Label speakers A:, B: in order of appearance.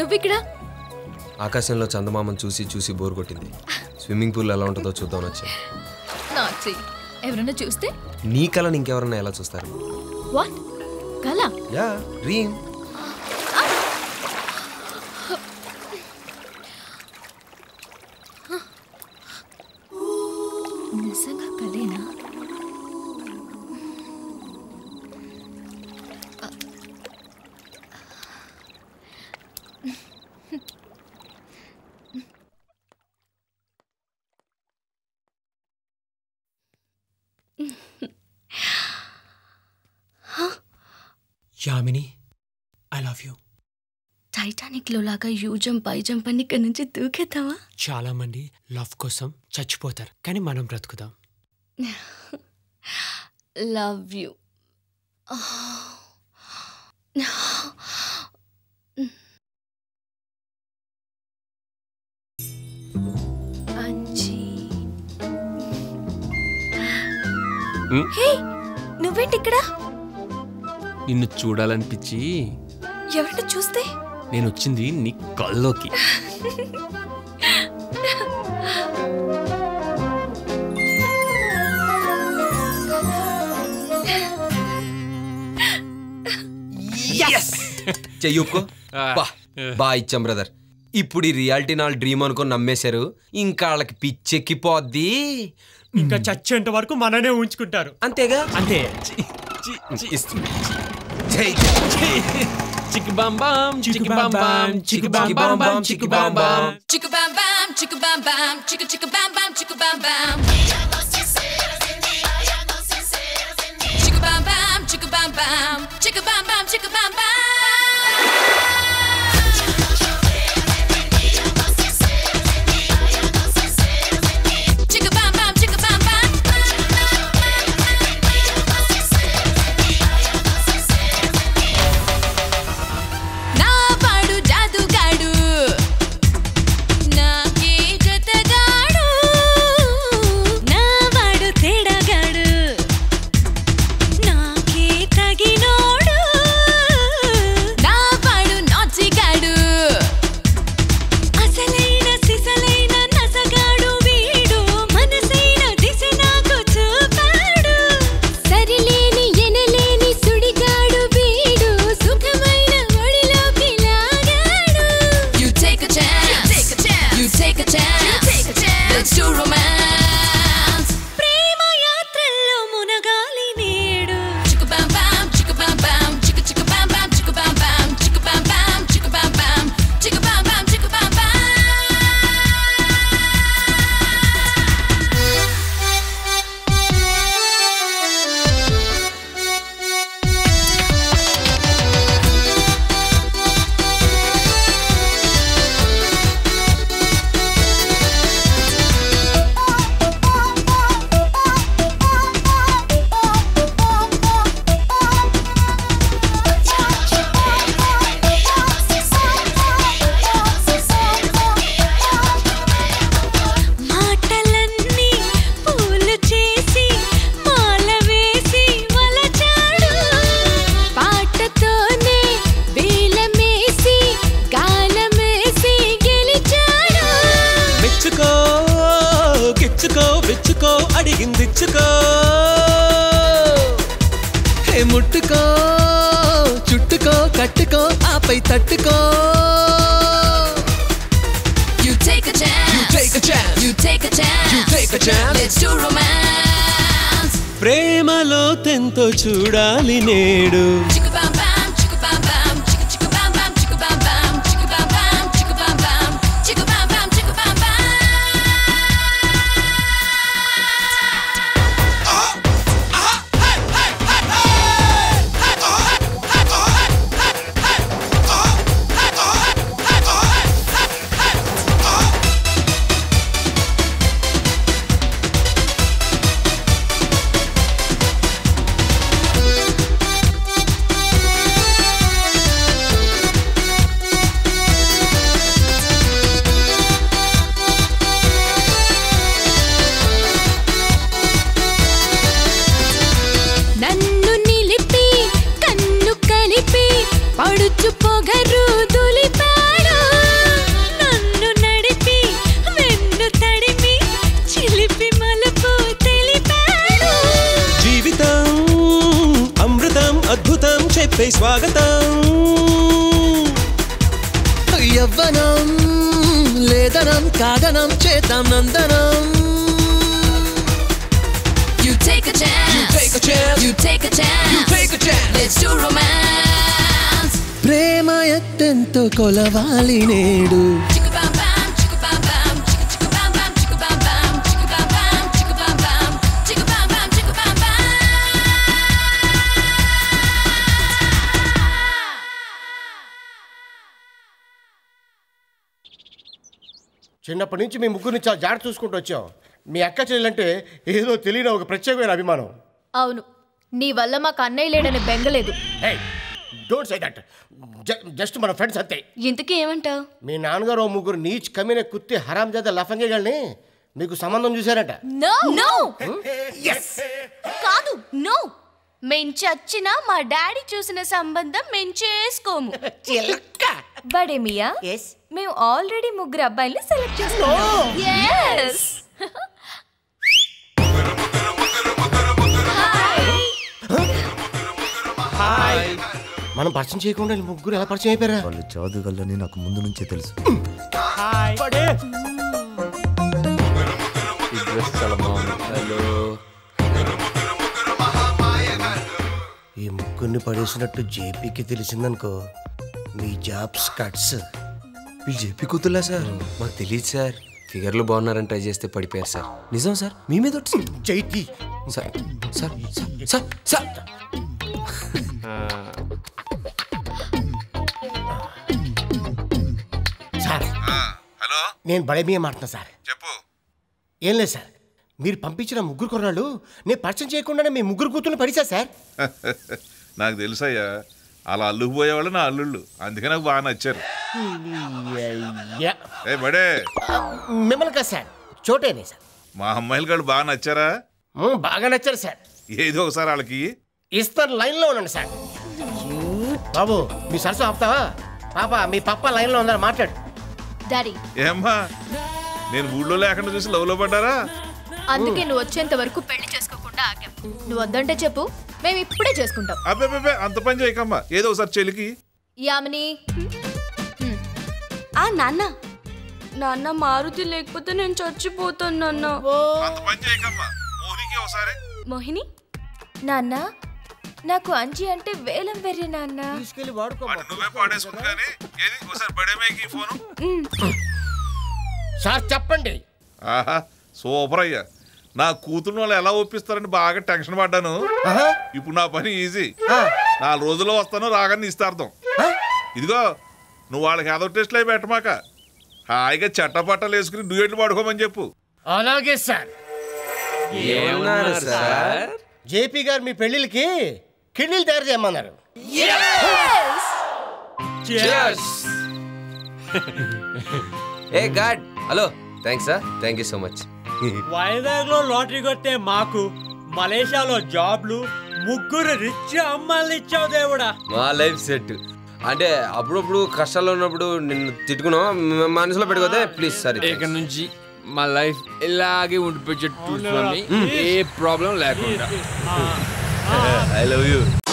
A: నువ్విక్కడ
B: ఆకాశంలో చందమామను చూసి చూసి బోర్ కొట్టింది స్విమ్మింగ్ పూల్ ఎలా ఉంటుందో చూద్దామని వచ్చాను
A: నా చెయ్యి ఎవరైనా చూస్తే
B: నీ కళను ఇంకెవరన్నా ఎలా చూస్తారు
A: వాట్ కళ
B: యా డ్రీమ్
A: నిజంగా కలేనా
C: Yamini I love you
A: Titanic లో లాగా యూ జంప్ పై జంప్ అని ఇక్కడ నుంచి దూకేద్దామా
C: చాలా మంది లవ్ కోసం చచ్చిపోతారు కానీ మనం బ్రతుకుదాం
A: లవ్ యూ అంజీ
B: హ్మ్?
A: హే నువ్వేంటి ఇక్కడ
B: నిన్ను చూడాలనిపించి
A: ఎవరిని చూస్తే
B: నేను వచ్చింది నీ కల్లోకి చెయ్యుకో బా బా ఇచ్చాం బ్రదర్ ఇప్పుడు ఈ రియాలిటీ నా డ్రీమ్ అనుకొని నమ్మేశారు ఇంకా వాళ్ళకి పిచ్చెక్కిపోద్ది
C: ఇంకా చచ్చేంత వరకు మననే ఉంచుకుంటారు
B: అంతేగా
C: అంతే
B: ఇస్తుంది
D: Chicka bam bam, chicka bam bam, chicka bam bam bam, chicka bam bam.
E: Chicka bam bam, chicka bam bam, chicka chicka bam bam, chicka bam bam. Chicka bam bam, chicka bam bam, chicka bam bam, chicka bam bam. Chicka bam bam, chicka bam bam. నా వాడు జాదుగాడు నాకే జతగాడు నా వాడు తేడాగాడు నాకే తగినోడు నా వాడు నాచిగాడు అసలైన సిసలైన నసగాడు వీడు మనసైన దిశ నాకు చూపాడు సరిలేని ఎనలేని సుడిగాడు వీడు సుఖమైన ఒడిలోకి లాగాడు You take a chance You take a chance You take a chance You take a chance Let's do romance ప్రేమ యాత్రల్లో మునగాలి నేడు చిక్క బాం బాం చిక్క బాం బాం చిక్క చిక్క బాం బాం చిక్క బాం బాం చిక్క బాం బాం చిక్క బాం బాం చిక్క బాం బాం చిక్క బాం బాం మాటలన్నీ పూలు చేసి మాల వేసి వలచాడు పాటతోనే వేలమేసి గాలమేసి గెలిచాడు
C: మెచ్చుకో గిచ్చుకో విచ్చుకో అడిగిందిచ్చుకో హే ముట్టుకో చుట్టుకో కట్టుకో ఆపై తట్టుకో
E: You take a chance
C: You take a chance.
E: You take a chance
C: You take a chance.
E: Let's do romance
C: ప్రేమలో తెంతో చూడాలి నేడు
E: Chicka bam bam chicka bam bam chicka chicka bam bam chicka bam bam chicka bam bam chicka bam bam chicka bam bam chicka bam bam
F: చెప్పే స్వాగతం యవ్వనం లేదనం కాదనం చేద్దాం నందనం
E: You take a chance.
F: You take a chance.
E: You take a chance.
F: You take a chance.
E: Let's do romance.
F: ప్రేమ ఎత్తెంతో కొలవాలి నేడు
E: Chicka bam bam, chicka bam bam, chicka chicka bam bam, chicka bam bam, chicka bam bam, chicka bam bam, chicka bam bam, chicka bam bam.
G: చిన్నప్పటి నుంచి మీ ముగ్గురిని చాలా జాగ్రత్త చూసుకుంటూ వచ్చాం మీ అక్క చెల్లెలంటే ఏదో తెలియని ఒక ప్రత్యేకమైన అభిమానం
H: అవును నీ వల్ల మాకు అన్నయ్య లేడని బెంగలేదు
G: డోంట్ సే దట్ జస్ట్ మన ఫ్రెండ్స్ అంతే
A: ఇంతకీ ఏమంటావు
G: మీ నాన్నగారు ఓ ముగ్గురు నీచ్ కమ్మిన కుత్తి హరాం చేత లఫంగేగాల్ని మీకు సంబంధం చూశారట
H: నో
A: నో కాదు నో మేం చచ్చినా మా డాడీ చూసిన సంబంధం మేం చేసుకోము
H: బడే మియా మేము ఆల్రెడీ ముగ్గురు అబ్బాయిల్ని సెలెక్ట్ చేసుకున్నాం
A: Yes.
G: మనం పరిచయం చేయకుండా వీళ్ళు ముగ్గురు ఎలా పరిచయం అయిపోయారా
I: వాళ్ళు చదువుగలని నాకు ముందు నుంచే తెలుసు
G: ఈ ముగ్గురిని పడేసినట్టు జేపీకి తెలిసిందనుకో మీ జాబ్స్ కట్స్
B: వీళ్ళు చెప్పి కూతుర్లా సార్ మాకు తెలియదు సార్ ఫిగర్లు బాగున్నారని ట్రై చేస్తే పడిపోయారు సార్ నిజం సార్ మీ మీద ఒట్టు సార్.
G: జైతి
B: sir sir sir sir sir
G: sir
J: hello
G: నేను బడేమియా మాట్లాడుతున్నా సార్
J: చెప్పు
G: ఏం లేదు సార్ మీరు పంపించిన ముగ్గురు కుర్రాళ్ళు నేను పరిచయం చేయకుండానే మీ ముగ్గురు కూతుర్ని పడిసా సార్
J: నాకు తెలుసయ్యా అలా అల్లుకుపోయేవాళ్ళు నా అల్లుళ్ళు అందుకే నాకు బాగా నచ్చారు
G: యా.
J: ఏ బడే
G: మిమ్మల్ని కాదు సార్ చోటేనే సార్
J: మా అమ్మాయిలు గారు బాగా నచ్చారా
G: మ్మ్, బాగా నచ్చారు సార్
J: ఏదో ఒకసారి వాళ్ళకి
G: ఇస్తారు లైన్లో ఉండండి సార్ బాబు మీ సరస్సు ఆపుతావా పాప మీ పప్ప లైన్లో ఉందని మాట్లాడు
H: డాడీ
J: ఏమ్మా నేను ఊళ్ళో లేకుండా చూసి లవ్లో పడ్డారా
H: అందుకే నువ్వు వచ్చేంత వరకు పెళ్లి చేసుకోకుండా ఆగాం నువ్వు వద్దంటే చెప్పు మేము ఇప్పుడే చేసుకుంటాం
J: అబ్బే అంత పని చేయకమ్మా ఏదో ఒకసారి చెలికి
H: యామిని
A: ఆ నాన్న నాన్న మారుతి లేకపోతే నేను చచ్చిపోతాను నాన్న
J: అంత పని చేయకమ్మా మోనికి ఒకసారి
A: మోహిని
H: నాన్న నాకు అంజి అంటే వేలం వెర్రి నాన్న
G: తీసుకెళ్ళి వాడుకో
J: వాడిని నువ్వే పాడేసుకుని కానీ ఏది ఒకసారి బడేమేకి ఫోను
G: సార్ చెప్పండి
J: ఆహా సూపర్ అయ్యా నా కూతురు వాళ్ళు ఎలా ఒప్పిస్తారని బాగా టెన్షన్ పడ్డాను ఇప్పుడు నా పని ఈజీ నాలుగు రోజుల్లో వస్తాను రాగానే ఇస్తార్థం ఇదిగో నువ్వు వాళ్ళకి ఏదో టెస్ట్లు అయి పెట్టమాక హాయిగా చట్టపట్టలు వేసుకుని డ్యూయట్లు పడుకోమని చెప్పు
G: అలాగే సార్
B: ఏమన్నారు సార్
G: జేపీ గారు మీ పెళ్ళిళ్ళకి కిడ్నీలు తయారు చేయమన్నారు
B: ఏ god hello thanks sir thank you so much
C: Vizag లో లాటరీ కొట్టే మాకు మలేషియాలో జాబ్లు ముగ్గురు రిచ్ అమ్మాయిలు ఇచ్చావు దేవుడా
B: మా లైఫ్ సెట్ అంటే అప్పుడప్పుడు కష్టాల్లో ఉన్నప్పుడు నిన్ను తిట్టుకున్నావా మనసులో పెట్టుకోతే ప్లీజ్ సరే
D: ఇక్కడ నుంచి మా లైఫ్ ఇలాగే ఉండిపోయి చూసుకొని ఏ ప్రాబ్లం లేకుండా
B: ఐ లవ్ యూ